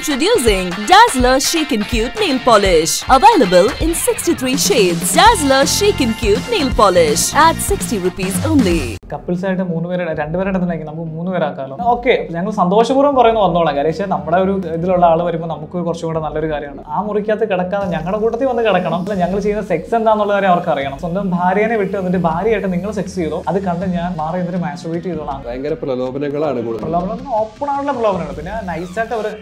Introducing Dazzler Chic and Cute Nail Polish. Available in 63 shades. Dazzler Chic and Cute Nail Polish at 60 rupees only. Couples ആയിട്ട് മൂന്ന് പേരെ രണ്ടുപേരെ ഇടത്തുണ്ടെങ്കിൽ നമുക്ക് മൂന്ന് പേരാക്കാമല്ലോ okay ഞങ്ങൾ സന്തോഷപൂർവ്വം പറയുന്ന വന്നോളാം കാര്യം വെച്ചാൽ നമ്മുടെ ഒരു ഇതിലുള്ള ആൾ വരുമ്പോൾ നമുക്ക് കുറച്ചും കൂടെ നല്ലൊരു കാര്യമാണ് ആ മുറിക്കകത്ത് കിടക്കാതെ ഞങ്ങളുടെ കൂട്ടത്തിൽ വന്ന് കിടക്കണം അല്ല ഞങ്ങൾ ചെയ്യുന്ന സെക്സ് എന്താണെന്നുള്ള കാര്യം അവർക്ക് അറിയണം സ്വന്തം ഭാര്യനെ വിട്ട് വന്നിട്ട് ഭാര്യയായിട്ട് നിങ്ങൾ സെക്സ് ചെയ്തോ അത് കണ്ട് ഞാൻ മാറി എന്നിട്ട് മാസ്ട്രേറ്റ് ചെയ്തോളാം ഭയങ്കര പ്രലോഭനങ്ങളാണ് കൂടുതൽ പ്രലോഭനം ഓപ്പൺ ആണുള്ള പ്രലോഭനമാണ് പിന്നെ നൈസായിട്ട് അവർ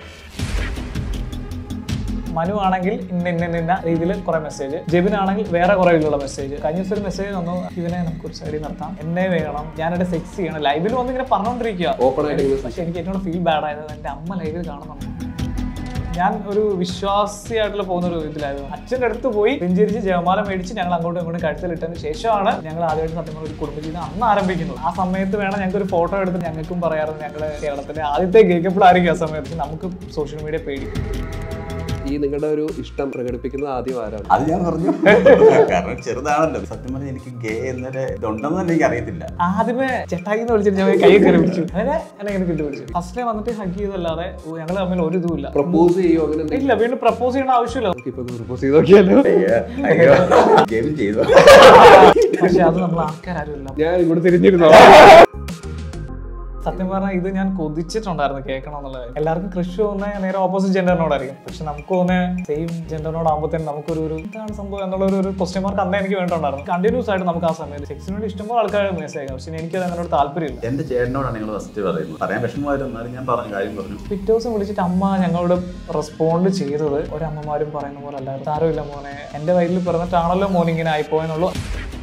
മനു ആണെങ്കിൽ ഇന്ന ഇന്ന ഇന്ന ഇന്ന രീതിയിൽ കുറെ മെസ്സേജ് ജെബിൻ ആണെങ്കിൽ വേറെ കുറെ ഇതിലുള്ള മെസ്സേജ് കഴിഞ്ഞ ദിവസം ഒരു മെസ്സേജ് തന്നു ഇവനെ നമുക്ക് ഒരു സൈഡിൽ നിർത്താം എന്നെ വേണം ഞാനിവിടെ സെക്സ് ചെയ്യണം ലൈവിൽ വന്ന് ഇങ്ങനെ പറഞ്ഞുകൊണ്ടിരിക്കുക ഓപ്പൺ ആയിട്ട് ഇങ്ങനെ പക്ഷെ എനിക്ക് ഏറ്റവും ഫീൽ ബാഡ് ആയത് എൻ്റെ അമ്മ ലൈവിൽ കാണുന്നുണ്ട് ഞാൻ ഒരു വിശ്വാസിയായിട്ടുള്ള പോകുന്ന ഒരു ഇതിലായിരുന്നു അച്ഛൻ്റെ അടുത്ത് പോയി വെഞ്ചരിച്ച് ജയമാല മേടിച്ച് ഞങ്ങൾ അങ്ങോട്ടും ഇങ്ങോട്ടും കഴുത്തിലിട്ടതിന് ശേഷമാണ് ഞങ്ങൾ ആദ്യമായിട്ട് സത്യം പറഞ്ഞ ഒരു കുടുംബജീവിതം അന്ന് ആരംഭിക്കുന്നത് ആ സമയത്ത് വേണം ഞങ്ങൾക്ക് ഒരു ഫോട്ടോ എടുത്ത് ഞങ്ങൾക്കും പറയാറുണ്ട് ഞങ്ങൾ കേരളത്തിലെ ആദ്യത്തെ ഗേ കപ്പിൾ ആയിരിക്കും ആ സമയത്ത് നമുക്ക് സോഷ്യൽ മീഡിയ പേടി ഈ നിങ്ങളുടെ ഒരു ഇഷ്ടം പ്രകടിപ്പിക്കുന്നത് ആദ്യം ആരാണ് അത് ഞാൻ പറഞ്ഞു കാരണം ചെറുതാണല്ലോ സത്യം പറഞ്ഞാൽ എനിക്ക് ഗേ എന്നൊരു ഇതുണ്ടെന്ന് തന്നെ എനിക്ക് അറിയത്തില്ല ആദ്യമേ ചെട്ടാക്കി എന്ന് വിളിച്ചിട്ട് ഞാൻ കൈ കയറി പിടിച്ചു അങ്ങനെ എന്നെ ഇങ്ങനെ കിട്ടി പിടിച്ചു ഫസ്റ്റ് ടൈം വന്നിട്ട് ഹഗ് ചെയ്തല്ലാതെ ഞങ്ങൾ തമ്മിൽ ഒരു ഇതുമില്ല പ്രപ്പോസ് ചെയ്യോ അങ്ങനെ എന്തെങ്കിലും ഇല്ല വീണ്ടും പ്രപ്പോസ് ചെയ്യേണ്ട ആവശ്യമില്ല നമുക്കിപ്പോ പ്രപ്പോസ് ചെയ്ത് നോക്കിയാലോ ഗെയിം ചെയ്തു പക്ഷെ അത് നമ്മൾ ആൾക്കാരും ഇല്ല ഞാൻ ഇങ്ങോട്ട് തിരിഞ്ഞിരുന്നോ സത്യം പറഞ്ഞാൽ ഇത് ഞാൻ കൊതിച്ചിട്ടുണ്ടായിരുന്നു കേൾക്കണം എന്നുള്ളത് എല്ലാവർക്കും കൃഷി തോന്നുന്ന നേരെ ഓപ്പോസിറ്റ് ജെൻഡറിനോടായിരിക്കും പക്ഷെ നമുക്ക് തോന്നുന്ന സെയിം ജെൻഡറിനോടാകുമ്പോഴത്തേനും നമുക്കൊരു ഒരു ഇതാണ് സംഭവം എന്നുള്ള ഒരു- ഒരു ക്വസ്റ്റ്യൻ മാർക്ക് അന്നേ എനിക്ക് വേണ്ടിട്ടുണ്ടായിരുന്നു കണ്ടിന്യൂസ് ആയിട്ട് നമുക്ക് ആ സമയത്ത് സെക്സിനോട് ഇഷ്ടംപോലെ ആൾക്കാർ മെസ്സേജ് അയക്കാം പക്ഷെ എനിക്കത് അതിനോട് താല്പര്യമില്ല എന്റെ ചേട്ടനോടാണ് നിങ്ങൾ ഫസ്റ്റ് പറയുന്നത് പറയാൻ വിഷമമായിരുന്നു എന്നാലും ഞാൻ പറഞ്ഞ കാര്യം പറഞ്ഞു പിറ്റേ ദിവസം വിളിച്ചിട്ട് അമ്മ ഞങ്ങളോട് റെസ്പോണ്ട് ചെയ്തത് ഒരമ്മമാരും പറയുന്ന പോലെ അല്ലായിരുന്നു സാരമില്ല മോനെ എന്റെ വയറ്റിൽ പിറന്നിട്ടാണല്ലോ മോൻ ഇങ്ങനെ ആയിപ്പോയെന്നുള്ളൂ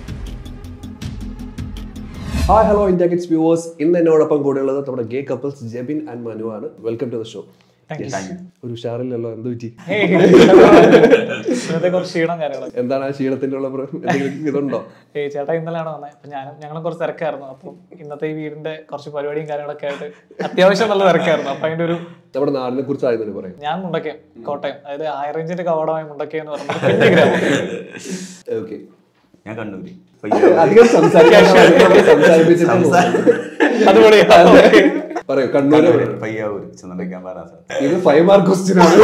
hi hello India kids viewers ഇന്ന് എന്നോടൊപ്പം കൂടെയുള്ളത് നമ്മുടെ gay couples Jebin and Manu ആണ് welcome to the show thank you thank you ഒരു ഉഷാറില്ലല്ലോ എന്ത് പറ്റി ഇന്നത്തെ കുറച്ച് ക്ഷീണം കാര്യങ്ങളൊക്കെ എന്താണ് ആ ക്ഷീണത്തിന്റെ ഉള്ള പ്ര- എന്തെങ്കിലും ഇതുണ്ടോ ഏയ് ചേട്ടാ ഇന്നലെയാണ് വന്നത് അപ്പൊ ഞാനും ഞങ്ങളും കുറച്ച് തിരക്കായിരുന്നു അപ്പം ഇന്നത്തെ ഈ വീടിന്റെ കുറച്ച് പരിപാടിയും കാര്യങ്ങളൊക്കെ ആയിട്ട് അത്യാവശ്യം നല്ല തിരക്കായിരുന്നു അപ്പൊ അതിന്റെ ഒരു നമ്മുടെ നാടിനെ കുറിച്ച് ആദ്യം തന്നെ പറയും ഞാൻ മുണ്ടക്കയം കോട്ടയം അതായത് ഹൈ റേഞ്ചിന്റെ കവാടമായ മുണ്ടക്കയം എന്ന് പറഞ്ഞ ഒരു കുഞ്ഞു ഗ്രാമം ഓക്കെ ഞാൻ കണ്ണൂര് അധികം സംസാരിക്കാൻ സംസാരിപ്പിച്ചിട്ട് അതുപോലെ പറയൂ കണ്ണൂര് പറയൂ. പയ്യാവൂർ ചെന്നടക്കാൻ പറയാൻ സാർ ഇത് ഫൈവ് മാർക്ക് ക്വസ്റ്റ്യൻ ആണ്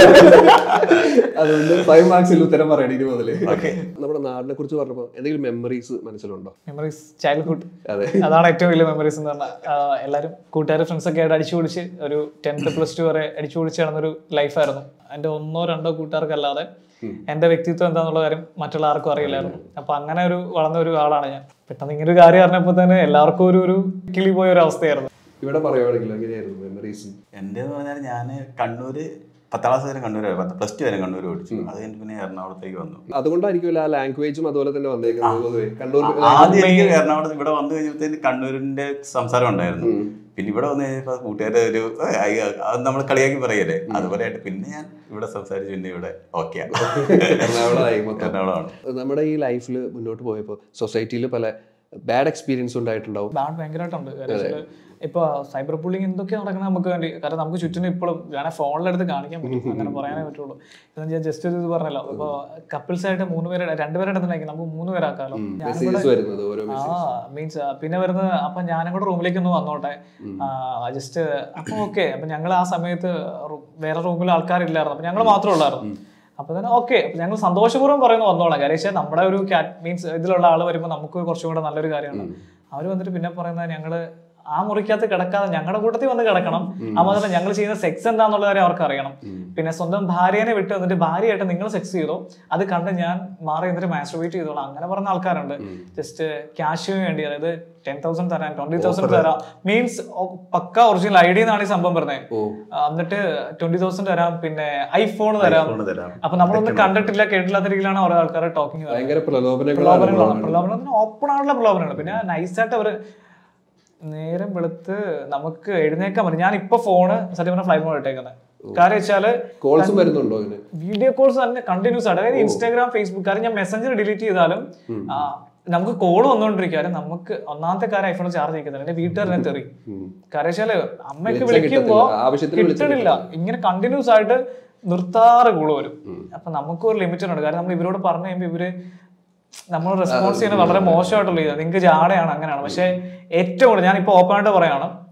അതുകൊണ്ട് ഫൈവ് മാർക്സിൽ ഉത്തരം പറയണം ഇനി മുതല് നമ്മുടെ നാടിനെ കുറിച്ച് പറഞ്ഞപ്പോ എന്തെങ്കിലും മെമ്മറീസ് മനസ്സിലുണ്ടോ മെമ്മറീസ് ചൈൽഡ്ഹുഡ് അതെ അതാണ് ഏറ്റവും വലിയ മെമ്മറീസ് എന്ന് പറഞ്ഞാൽ ആഹ് എല്ലാവരും കൂട്ടുകാർ ഫ്രണ്ട്സ് ഒക്കെ ആയിട്ട് അടിച്ചു പൊളിച്ച് ഒരു ടെൻത്ത് പ്ലസ് ടു വരെ അടിച്ചു പൊളിച്ച് നടന്നൊരു ലൈഫായിരുന്നു എൻ്റെ ഒന്നോ രണ്ടോ കൂട്ടുകാർക്കല്ലാതെ എൻ്റെ വ്യക്തിത്വം എന്താന്നുള്ള കാര്യം മറ്റുള്ള ആർക്കും അറിയില്ലായിരുന്നു അപ്പൊ അങ്ങനെ ഒരു വളർന്ന ഒരു ആളാണ് ഞാൻ പെട്ടെന്ന് ഇങ്ങനെ ഒരു കാര്യം അറിഞ്ഞപ്പോൾ തന്നെ എല്ലാവർക്കും ഒരു ഒരു കിളി പോയ ഒരു അവസ്ഥയായിരുന്നു ഇവിടെ പറയുവാണെങ്കിൽ എങ്ങനെയായിരുന്നു മെമ്മറീസ് എൻ്റെ എന്ന് പറഞ്ഞാൽ ഞാൻ കണ്ണൂര് പത്താം ക്ലാസ് വരെ കണ്ണൂർ പ്ലസ് ടു വരെ കണ്ണൂർ പഠിച്ചു അത് കഴിഞ്ഞ് പിന്നെ എറണാകുളത്തേക്ക് വന്നു അതുകൊണ്ടായിരിക്കുമല്ലോ ആ ലാംഗ്വേജും അതുപോലെ തന്നെ വന്നേക്കുന്നത് പൊതുവെ കണ്ണൂർ ആദ്യം എനിക്ക് എറണാകുളത്ത് ഇവിടെ വന്നു കഴിഞ്ഞപ്പോഴത്തേന് കണ്ണൂരിന്റെ സംസാരം ഉണ്ടായിരുന്നു പിന്നെ ഇവിടെ വന്നു കഴിഞ്ഞപ്പോൾ കൂട്ടുകാരുടെ ഒരു "ഏയ്, അയ്യ, അത് നമ്മൾ കളിയാക്കി പറയല്ലേ അതുപോലെ ആയിട്ട് പിന്നെ ഞാൻ ഇവിടെ സംസാരിച്ചു പിന്നെ ഇവിടെ ഓക്കെ എറണാകുളമായി മൊത്തം എറണാകുളമാണ് നമ്മുടെ ഈ ലൈഫിൽ മുന്നോട്ട് പോയപ്പോൾ സൊസൈറ്റിയിൽ പല ബാഡ് എക്സ്പീരിയൻസ് ഉണ്ടായിട്ടുണ്ടാവും ബാഡ് ഭയങ്കരമായിട്ടുണ്ട് കാര്യം വെച്ചാല് ഇപ്പൊ സൈബർ ബുള്ളിങ് എന്തൊക്കെയാണ് നടക്കുന്നത് നമുക്ക് വേണ്ടി കാരണം നമുക്ക് ചുറ്റിനും ഇപ്പോഴും വേണേൽ ഫോണിലെടുത്ത് കാണിക്കാൻ പറ്റും അങ്ങനെ പറയാനേ പറ്റുള്ളൂ ഇപ്പം ഞാൻ ജസ്റ്റ് ഒരു ഇത് പറഞ്ഞല്ലോ ഇപ്പൊ കപ്പിൾസ് ആയിട്ട് മൂന്ന് പേരെ രണ്ടുപേരെ ഇടത്തുണ്ടെങ്കിൽ നമുക്ക് മൂന്ന് പേരാക്കാമല്ലോ മെസ്സേജസ് വരുന്നത് ഓരോ ആ മീൻസ് പിന്നെ വരുന്നത് അപ്പൊ ഞാനും കൂടെ റൂമിലേക്ക് ഒന്ന് വന്നോട്ടെ ജസ്റ്റ് അപ്പൊ ഓക്കെ അപ്പൊ ഞങ്ങൾ ആ സമയത്ത് റൂ- വേറെ റൂമിൽ ആൾക്കാരില്ലായിരുന്നു അപ്പൊ ഞങ്ങൾ മാത്രമേ ഉള്ളായിരുന്നു അപ്പൊ തന്നെ ഓക്കെ അപ്പൊ ഞങ്ങൾ സന്തോഷപൂർവ്വം പറയുന്നു വന്നോളാം കാര്യം വെച്ചാൽ നമ്മുടെ ഒരു മീൻസ് ഇതിലുള്ള ആള് വരുമ്പോൾ നമുക്ക് കുറച്ചും കൂടെ നല്ലൊരു കാര്യമാണ് അവർ വന്നിട്ട് പിന്നെ പറയുന്നത് ഞങ്ങള് ആ മുറിക്കകത്ത് കിടക്കാതെ ഞങ്ങളുടെ കൂട്ടത്തിൽ വന്ന് കിടക്കണം ആ മാത്രമല്ല ഞങ്ങൾ ചെയ്യുന്ന സെക്സ് എന്താന്നുള്ള കാര്യം അവർക്ക് അറിയണം പിന്നെ സ്വന്തം ഭാര്യനെ വിട്ട് വന്നിട്ട് ഭാര്യയായിട്ട് നിങ്ങൾ സെക്സ് ചെയ്തോ അത് കണ്ട് ഞാൻ മാറി എന്നിട്ട് മാസ്ട്രബേറ്റ് ചെയ്തോളാം അങ്ങനെ പറഞ്ഞ ആൾക്കാരുണ്ട് ജസ്റ്റ് ക്യാഷിന് വേണ്ടി അതായത് ടെൻ തൗസൻഡ് തരാൻ ട്വന്റി തൗസൻഡ് തരാം മീൻസ് പക്ക ഒറിജിനൽ ഐ ഡി എന്നാണ് ഈ സംഭവം പറഞ്ഞത് ഓ എന്നിട്ട് ട്വന്റി തൗസൻഡ് തരാം പിന്നെ ഐഫോൺ തരാം ഫോണ് തരാം അപ്പൊ നമ്മളൊന്നും കണ്ടിട്ടില്ല കേട്ടില്ലാത്ത രീതിയിലാണ് ഓരോ ആൾക്കാരെ ടോക്കിംഗ് ഭയങ്കര പ്രലോഭനങ്ങളാണ് പ്രലോഭനങ്ങളാണ് പ്രലോഭനം ഓപ്പൺ ആയിട്ടുള്ള പ്രലോഭനമാണ് പിന്നെ നൈസായിട്ട് അവര് നേരം വെളുത്ത് നമുക്ക് എഴുന്നേക്കാൻ പറ്റും ഞാൻ ഇപ്പൊ ഫോണ് സത്യം പറഞ്ഞ ഫ്ലൈറ്റ് മോഡ് ഇട്ടേക്കുന്നത് കാര്യം വെച്ചാല് കോൾസും വരുന്നുണ്ടോ അങ്ങനെ വീഡിയോ കോൾസ് തന്നെ കണ്ടിന്യൂസ് ആണ് അതായത് ഇൻസ്റ്റാഗ്രാം ഫേസ്ബുക്ക് കാര്യം ഞാൻ മെസ്സഞ്ചർ ഡിലീറ്റ് ചെയ്താലും ആ, നമുക്ക് കോൾ വന്നുകൊണ്ടിരിക്കും കാര്യം നമുക്ക് ഒന്നാമത്തെ കാര്യം ഐഫോൺ ചാർജ് ചെയ്യിക്കുന്നില്ല എന്റെ വീട്ടുകാരനെ തെറി കാര്യം വെച്ചാല് അമ്മയ്ക്ക് വിളിച്ചാൽ വിളിക്കുമ്പോ കിട്ടത്തില്ല. ആവശ്യത്തിന് വിളിച്ചാൽ കിട്ടണില്ല ഇങ്ങനെ കണ്ടിന്യൂസ് ആയിട്ട് നിർത്താറ് കൂള് വരും അപ്പൊ നമുക്ക് ഒരു ലിമിറ്റ് ഉണ്ട് കാരണം നമ്മൾ ഇവരോട് പറഞ്ഞു കഴിയുമ്പോൾ ഇവര് നമ്മൾ റെസ്പോൺസ് ചെയ്യുന്നത് വളരെ മോശമായിട്ടുള്ള ഇതാണ് നിങ്ങൾക്ക് ജാടയാണ് അങ്ങനെയാണ് പക്ഷെ ഏറ്റവും കൂടുതൽ ഞാൻ ഇപ്പൊ ഓപ്പൺ ആയിട്ട് പറയാണ്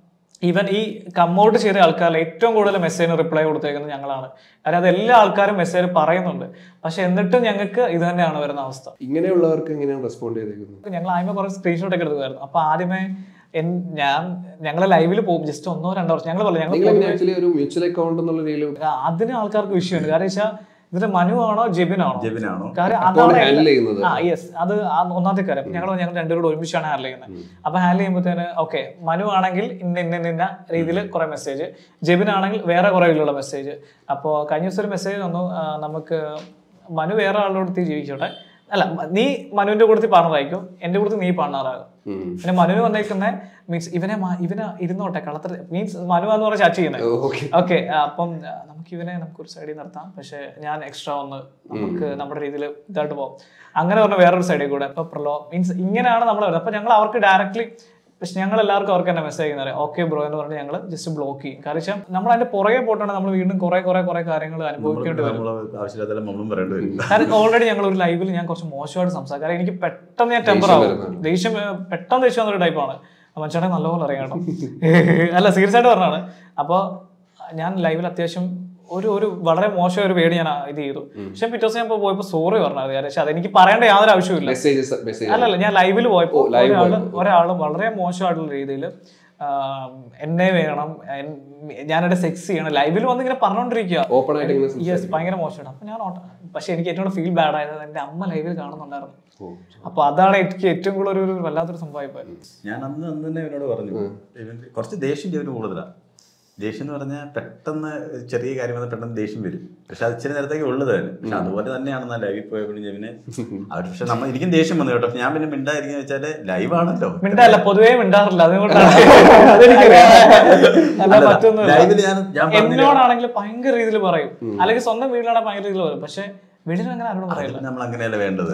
ഈവൻ ഈ കമ്മൗട്ട് ചെയ്ത ആൾക്കാരിൽ ഏറ്റവും കൂടുതൽ മെസ്സേജിന് റിപ്ലൈ കൊടുത്തേക്കുന്നത് ഞങ്ങളാണ് കാരണം അത് എല്ലാ ആൾക്കാരും മെസ്സേജ് പറയുന്നുണ്ട് പക്ഷെ എന്നിട്ടും ഞങ്ങൾക്ക് ഇത് തന്നെയാണ് വരുന്ന അവസ്ഥ ഇങ്ങനെയുള്ളവർക്ക് എങ്ങനെയാണ് റെസ്പോണ്ട് ചെയ്തേക്കുന്നത് ഞങ്ങൾ ആദ്യമേ കുറേ സ്ക്രീൻഷോട്ട് ഒക്കെ എടുക്കുമായിരുന്നു അപ്പൊ ആദ്യമേ എൻ- ഞാൻ ഞങ്ങൾ ലൈവിൽ പോകും ജസ്റ്റ് ഒന്നോ രണ്ടോ വർഷം ഞങ്ങൾ പറഞ്ഞു നിങ്ങൾ ഞങ്ങൾ ആക്ച്വലി ഒരു മ്യൂച്വൽ അക്കൗണ്ട് എന്നുള്ള രീതിയിൽ അതിന് ആൾക്കാർക്ക് വിഷയമുണ്ട് കാരണം വെച്ചാൽ ഇതിന് മനു ആണോ ജെബിനാണോ ജെബിനാണോ കാര്യം അക്കൗണ്ട് അതാണ് ഹാൻഡിൽ ചെയ്യുന്നത് ആ യെസ് അത് ആ ഒന്നാമത്തെ കാര്യം ഞങ്ങൾ ഞങ്ങൾ രണ്ടുപേരോട് ഒരുമിച്ചാണ് ഹാൻഡിൽ ചെയ്യുന്നത് അപ്പൊ ഹാൻഡിൽ ചെയ്യുമ്പോഴത്തേന് ഓക്കെ മനു ആണെങ്കിൽ ഇന്ന ഇന്ന ഇന്ന ഇന്ന രീതിയിൽ കുറെ മെസ്സേജ് ജെബിൻ ആണെങ്കിൽ വേറെ കുറെ ഇതിലുള്ള മെസ്സേജ് അപ്പോൾ കഴിഞ്ഞ ദിവസം ഒരു മെസ്സേജ് വന്നു ആ, നമുക്ക് മനു വേറെ ആളുടെ കൊടുത്ത് ജീവിച്ചോട്ടെ അല്ല നീ മനുവിന്റെ കൂട്ടത്തിൽ പാർട്ണറായിരിക്കും എന്റെ കൂട്ടത്തിൽ നീ പാർട്ണറാകും പിന്നെ മനുവിന് വന്നേക്കുന്ന മീൻസ് ഇവനെ മാ- ഇവനെ ഇരുന്നോട്ടെ കളത്തിൽ മീൻസ് മനു എന്ന് പറഞ്ഞ ചാറ്റ് ചെയ്യുന്നത് ഓക്കെ ഓക്കെ അപ്പം ആ, നമുക്ക് ഇവനെ നമുക്ക് ഒരു സൈഡിൽ നിർത്താം പക്ഷെ ഞാൻ എക്സ്ട്രാ ഒന്ന് നമുക്ക് നമ്മുടെ രീതിയിൽ ഇതായിട്ട് പോകാം അങ്ങനെ പറഞ്ഞ വേറൊരു സൈഡിൽ കൂടെ ഇപ്പൊ പ്രലോ മീൻസ് ഇങ്ങനെയാണ് നമ്മൾ വരുന്നത് അപ്പൊ ഞങ്ങൾ അവർക്ക് ഡയറക്ട്ലി പക്ഷെ ഞങ്ങൾ എല്ലാവർക്കും അവർക്ക് തന്നെ മെസ്സേജ് ചെയ്യുന്നത് ഓക്കെ ബ്രോ എന്ന് പറഞ്ഞ് ഞങ്ങൾ ജസ്റ്റ് ബ്ലോക്ക് ചെയ്യും കാരണം വെച്ചാൽ നമ്മൾ അതിന്റെ പുറകെ പോയിട്ടാണ് നമ്മൾ വീണ്ടും കുറെ കുറെ കുറെ കാര്യങ്ങൾ അനുഭവിക്കേണ്ടി വരും നമ്മൾ ആവശ്യമില്ലാത്ത നമ്മളും പറയേണ്ടി വരും കാരണം ഓൾറെഡി ഞങ്ങൾ ഒരു ലൈവിൽ ഞാൻ കുറച്ച് മോശമായിട്ട് സംസാരിക്കും കാരണം എനിക്ക് പെട്ടെന്ന് ഞാൻ ടെമ്പർ ആവും ദേഷ്യം ഏർ, പെട്ടെന്ന് ദേഷ്യം വന്നൊരു ടൈപ്പാണ് മനുഷ്യനെ നല്ലപോലെ അറിയാം കേട്ടോ അല്ല സീരിയസ് ആയിട്ട് പറഞ്ഞാണ് അപ്പോൾ ഞാൻ ലൈവിൽ അത്യാവശ്യം ഒരു ഒരു വളരെ മോശം ഒരു പേടി ഞാൻ ഇത് ചെയ്തു പക്ഷെ പിറ്റേ ദിവസം ഞാൻ ഇപ്പൊ പോയപ്പോ സോറി പറഞ്ഞത് കാരണം പക്ഷെ അതെനിക്ക് പറയേണ്ട യാതൊരു ആവശ്യമില്ല മെസ്സേജസ് മെസ്സേജ് അല്ലല്ല ഞാൻ ലൈവിൽ പോയപ്പോ ഓ, live ഒരാള് ഒരാള് വളരെ മോശമായിട്ടുള്ള രീതിയിൽ എന്നെ വേണം എൻ- ഞാനെന്റെ സെക്സ് ചെയ്യണം ലൈവിൽ വന്ന് ഇങ്ങനെ പറഞ്ഞോണ്ടിരിക്കുക ഓപ്പൺ ആയിട്ട് ഇങ്ങനെ യെസ് ഭയങ്കര മോശമാണ് അപ്പൊ ഞാൻ ഓട്ട പക്ഷെ എനിക്ക് ഏറ്റവും ഫീൽ ബാഡ് ആയത് എന്റെ അമ്മ ലൈവിൽ കാണുന്നുണ്ടായിരുന്നു അപ്പൊ അതാണ് എനിക്ക് ഏറ്റവും കൂടുതൽ ഒരു ഒരു വല്ലാത്തൊരു സംഭവം ഇപ്പൊ ഞാൻ അന്ന് അന്ന് തന്നെ ഇവനോട് പറഞ്ഞു ഇവൻ കുറച്ച് ദേഷ്യം ഇവന് കൂടുതലാണ് ദേഷ്യം എന്ന് പറഞ്ഞാൽ പെട്ടെന്ന് ചെറിയ കാര്യം വന്നാൽ പെട്ടെന്ന് ദേഷ്യം വരും പക്ഷെ അത് ഇച്ചിരി നേരത്തേക്ക് ഉള്ളത് തന്നെ പക്ഷെ അതുപോലെ തന്നെയാണ് ഞാൻ ലൈവിൽ പോയപ്പോഴും ജെവിന് അവർ പക്ഷെ നമ്മൾ എനിക്കും ദേഷ്യം വന്നു കേട്ടോ ഞാൻ പിന്നെ മിണ്ടായിരിക്കുന്ന വെച്ചാല് ലൈവ് ആണല്ലോ മിണ്ടല്ല പൊതുവേ മിണ്ടാറില്ല അതുകൊണ്ടാണ് അല്ല മറ്റൊന്നുമില്ല ലൈവിൽ ഞാൻ ഞാൻ പറഞ്ഞില്ല എന്നോടാണെങ്കിൽ ഭയങ്കര രീതിയിൽ പറയും അല്ലെങ്കിൽ സ്വന്തം വീട്ടിലാണെങ്കിൽ ഭയങ്കര രീതിയിൽ പറയും പക്ഷെ വീട്ടിൽ അങ്ങനെ ആരോടും പറയില്ല നമ്മൾ അങ്ങനെയല്ല വേണ്ടത്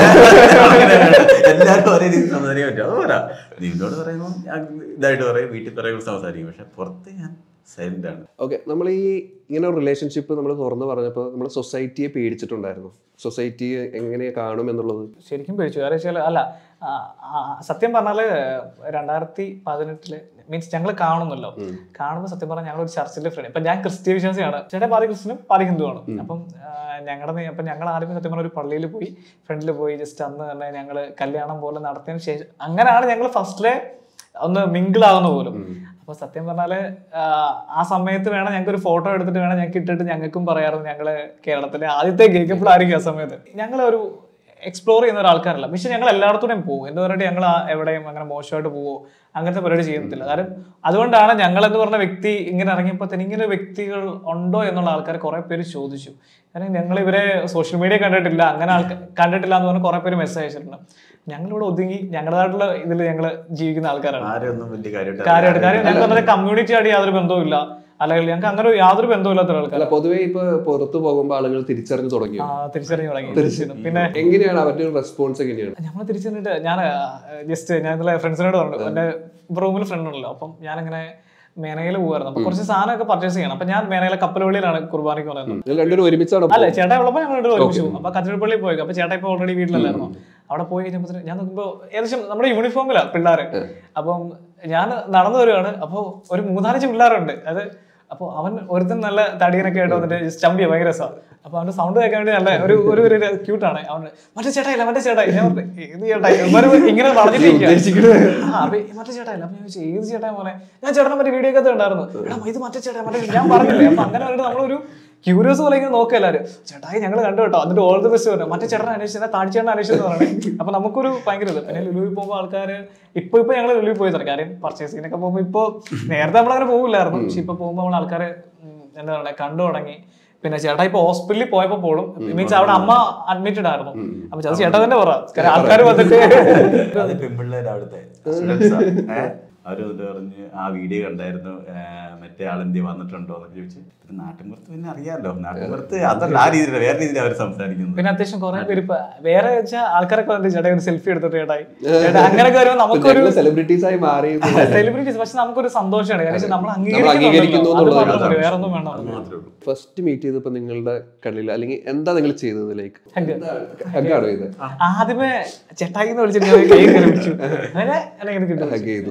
എല്ലാവരും ഒരേ രീതിയിൽ സംസാരിക്കാൻ പറ്റും അത് പോരാ നിന്നോട് പറയുമ്പോൾ ഞാൻ ഇതായിട്ട് പറയും വീട്ടിൽ പറയുമ്പോൾ സംസാരിക്കും പക്ഷെ പുറത്ത് ഞാൻ സൈലന്റ് ആണ് ഓക്കെ നമ്മൾ ഈ ഇങ്ങനെ ഒരു റിലേഷൻഷിപ്പ് നമ്മൾ തുറന്നു പറഞ്ഞപ്പോൾ നമ്മൾ സൊസൈറ്റിയെ പേടിച്ചിട്ടുണ്ടായിരുന്നു സൊസൈറ്റി എങ്ങനെ കാണും എന്നുള്ളത് ശരിക്കും പേടിച്ചു കാരണം വെച്ചാൽ അല്ല ആ, ആ, സത്യം പറഞ്ഞാല് രണ്ടായിരത്തി പതിനെട്ടില് മീൻസ് ഞങ്ങൾ കാണുന്നല്ലോ കാണുമ്പോൾ സത്യം പറഞ്ഞാൽ ഞങ്ങൾ ഒരു ചർച്ചിലെ ഫ്രണ്ട് ഇപ്പൊ ഞാൻ ക്രിസ്ത്യ വിശ്വാസിയാണ് ചേട്ടാ പാതി ക്രിസ്ത്യനും പാതി ഹിന്ദുവാണ് അപ്പം ഞങ്ങളുടെ അപ്പൊ ഞങ്ങൾ ആദ്യമേ സത്യം പറഞ്ഞ ഒരു പള്ളിയിൽ പോയി ഫ്രണ്ടിൽ പോയി ജസ്റ്റ് അന്ന് തന്നെ ഞങ്ങൾ കല്യാണം പോലെ നടത്തിയതിന് ശേഷം അങ്ങനെയാണ് ഞങ്ങൾ ഫസ്റ്റിലെ ഒന്ന് മിങ്കിൾ ആകുന്ന പോലും അപ്പൊ സത്യം പറഞ്ഞാല് ആ, ആ സമയത്ത് വേണം ഞങ്ങൾക്ക് ഒരു ഫോട്ടോ എടുത്തിട്ട് വേണം ഞങ്ങൾക്ക് ഇട്ടിട്ട് ഞങ്ങൾക്കും പറയാറുണ്ട് ഞങ്ങള് കേരളത്തിലെ ആദ്യത്തെ ഗേക്കപ്പിൾ ആയിരിക്കും ആ സമയത്ത് ഞങ്ങൾ ഒരു എക്സ്പ്ലോർ ചെയ്യുന്ന ഒരാൾക്കാരല്ല പക്ഷെ ഞങ്ങൾ എല്ലായിടത്തൂടെയും പോകും എന്ന് പറഞ്ഞിട്ട് ഞങ്ങൾ ആ എവിടെയും അങ്ങനെ മോശമായിട്ട് പോവോ അങ്ങനത്തെ പരിപാടി ചെയ്യുന്നില്ല കാരണം അതുകൊണ്ടാണ് ഞങ്ങൾ എന്ന് പറഞ്ഞ വ്യക്തി ഇങ്ങനെ ഇറങ്ങിയപ്പോൾ തന്നെ ഇങ്ങനെ വ്യക്തികൾ ഉണ്ടോ എന്നുള്ള ആൾക്കാർ കുറെ പേര് ചോദിച്ചു കാരണം ഞങ്ങൾ ഇവരെ സോഷ്യൽ മീഡിയ കണ്ടിട്ടില്ല അങ്ങനെ ആൾക്കാർ കണ്ടിട്ടില്ല എന്ന് പറഞ്ഞ് കുറെ പേര് മെസ്സേജ് അയച്ചിട്ടുണ്ട് ഞങ്ങളിവിടെ ഒതുങ്ങി ഞങ്ങളുടേതായിട്ടുള്ള ഇതിൽ ഞങ്ങൾ ജീവിക്കുന്ന ആൾക്കാരാണ് ആരെയൊന്നും വലിയ കാര്യമായിട്ട് കാര്യമായിട്ട് കാര്യം ഞങ്ങൾക്ക് പറഞ്ഞ കമ്മ്യൂണിറ്റി ആയിട്ട് യാതൊരു ബന്ധവുമില്ല അല്ലെങ്കിൽ ഞങ്ങൾക്ക് അങ്ങനെ ഒരു യാതൊരു ബന്ധവുമില്ലാത്ത ആൾക്കാർ അല്ല പൊതുവേ ഇപ്പൊ പുറത്തു പോകുമ്പോൾ ആളുകൾ തിരിച്ചറിഞ്ഞു തുടങ്ങി തിരിച്ചറിഞ്ഞു തുടങ്ങി തീർച്ചയായിട്ടും. പിന്നെ എങ്ങനെയാണ് അവരുടെ ഒരു റെസ്പോൺസ് എങ്ങനെയാണ് നമ്മൾ തിരിച്ചു വന്നിട്ട് ഞാൻ ജസ്റ്റ് ഞാൻ ഇന്നലെ ഫ്രണ്ട്സിനോട് പറഞ്ഞു എന്റെ റൂമിൽ ഫ്രണ്ട് ഉണ്ടല്ലോ അപ്പം ഞാനിങ്ങനെ മേനയിൽ പോകുമായിരുന്നു അപ്പൊ കുറച്ച് സാധനമൊക്കെ പർച്ചേസ് ചെയ്യണം അപ്പൊ ഞാൻ മേനയിലെ കപ്പലവള്ളിയിലാണ് കുർബാനയ്ക്ക് പറയുന്നത് നിങ്ങൾ രണ്ടുപേരും ഒരുമിച്ചാണ് അല്ല ചേട്ടാ ഉള്ളപ്പോൾ ഞങ്ങൾ രണ്ടുപേരും ഒരുമിച്ച് പോകും അപ്പൊ കത്തിരിപ്പള്ളി പോയി അപ്പൊ ചേട്ടാ ഇപ്പൊ ഓൾറെഡി വീട്ടിലല്ലായിരുന്നു അവിടെ പോയി കഴിഞ്ഞപ്പോൾ ഞാൻ നോക്കുമ്പോൾ ഏകദേശം നമ്മുടെ യൂണിഫോമിലാണ് പിള്ളേര് അപ്പം ഞാൻ നടന്നു വരുവാണ് അപ്പോൾ ഒരു മൂന്നാലഞ്ച് പിള്ളേരുണ്ട് അത് അപ്പോൾ അവൻ ഒരുത്തൻ നല്ല തടിയനൊക്കെ ആയിട്ട് വന്നിട്ട് ചമ്പിയ ഭയങ്കര രസമാണ് അപ്പൊ അവന്റെ സൗണ്ട് കേൾക്കാൻ വേണ്ടി നല്ല ഒരു ഒരു ഒരു ക്യൂട്ടാണ് അവൻ മറ്റേ ചേട്ടായില്ല മറ്റേ ചേട്ടായി ഞാൻ പറഞ്ഞു, ഏത് ചേട്ടായി ഇവന്മാര് ഇങ്ങനെ വളഞ്ഞിട്ടിരിക്കുക ആ, അപ്പൊ ഈ മറ്റേ ചേട്ടായില്ല അപ്പൊ ഞാൻ ചോദിച്ചു ഏത് ചേട്ടായി മോനെ ഞാൻ ചേട്ടനെ മറ്റേ വീഡിയോ ഒക്കെ ഉണ്ടായിരുന്നു എടാ ഇത് മറ്റേ ചേട്ടായി മറ്റേ ഞാൻ പറഞ്ഞില്ലേ അപ്പൊ അങ്ങനെ പറഞ്ഞിട്ട് നമ്മളൊരു ക്യൂരിയസ് പോലെ ഇങ്ങനെ നോക്കുക എല്ലാവരും ചേട്ടായി ഞങ്ങൾ കണ്ടു കേട്ടോ എന്നിട്ട് ഓൾ ദി ബെസ്റ്റ് പറഞ്ഞു മറ്റേ ചേട്ടനെ അന്വേഷിച്ചാൽ താഴ്ചേട്ടനെ അന്വേഷിച്ചെന്ന് പറയണേ അപ്പൊ നമുക്കൊരു ഭയങ്കര ഇത് പിന്നെ ലുലുവിൽ പോകുമ്പോൾ ആൾക്കാര് ഇപ്പൊ ഇപ്പൊ ഞങ്ങൾ ലുലുവിൽ പോയി തരാം കാര്യം പർച്ചേസിങ്ങിനൊക്കെ പോകുമ്പോൾ ഇപ്പൊ നേരത്തെ നമ്മളങ്ങനെ പോകില്ലായിരുന്നു പക്ഷെ ഇപ്പൊ പോകുമ്പോൾ നമ്മൾ ആൾക്കാര് ഉം, എന്താ പറയുക കണ്ടു തുടങ്ങി പിന്നെ ചേട്ടാ ഇപ്പൊ ഹോസ്പിറ്റലിൽ പോയപ്പോ പോലും മീൻസ് അവിടെ അമ്മ അഡ്മിറ്റഡ് ആയിരുന്നു അപ്പൊ ചേട്ടാ ചേട്ടാ തന്നെ പറ കാരണം ആൾക്കാർ വന്നിട്ട് അത് പെൺപിള്ളേർ അവിടുത്തെ students ആ. ഏ? അവര് വന്നിട്ട് പറഞ്ഞ് ആ വീഡിയോ കണ്ടായിരുന്നു ഏ, മറ്റേ ആളെന്തി വന്നിട്ടുണ്ടോ എന്നൊക്കെ ചോദിച്ചു പിന്നെ നാട്ടിൻപുറത്ത് പിന്നെ അറിയാമല്ലോ നാട്ടിൻപുറത്ത് അതല്ല ആ രീതിയിൽ വേറെ രീതിയിൽ അവർ സംസാരിക്കുന്നത് പിന്നെ അത്യാവശ്യം കുറെ പേര് ഇപ്പൊ വേറെ വെച്ചാൽ ആൾക്കാരൊക്കെ വന്നിട്ട് ചേട്ടാ ഒരു സെൽഫി എടുത്തിട്ട് ചേട്ടായി ചേട്ടാ അങ്ങനെയൊക്കെ വരുമ്പോൾ നമുക്കൊരു സെലിബ്രിറ്റീസ് ആയി മാറി സെലിബ്രിറ്റീസ് പക്ഷെ നമുക്കൊരു സന്തോഷമാണ് കാരണം നമ്മൾ അംഗീകരിക്കുന്നു അംഗീകരിക്കുന്നുണ്ടല്ലോ അത് എന്നുള്ളത് മാത്രം മതി, വേറെ ഒന്നും വേണ്ട അത് മാത്രമേ ഉള്ളൂ ഫസ്റ്റ് മീറ്റ് ചെയ്തപ്പോ നിങ്ങളുടെ കണ്ണിൽ അല്ലെങ്കിൽ എന്താ നിങ്ങൾ ചെയ്തത് ലൈക്ക് Hug. ഹഗ്ഗാണോ ഇത് ആദ്യമേ ചേട്ടായി എന്ന് വിളിച്ചിട്ട് ഞാൻ കൈ കയറി പിടിച്ചു അങ്ങനെ എന്നെ ഇങ്ങനെ കിട്ടും ഹഗ് ചെയ്തു അപ്പൊ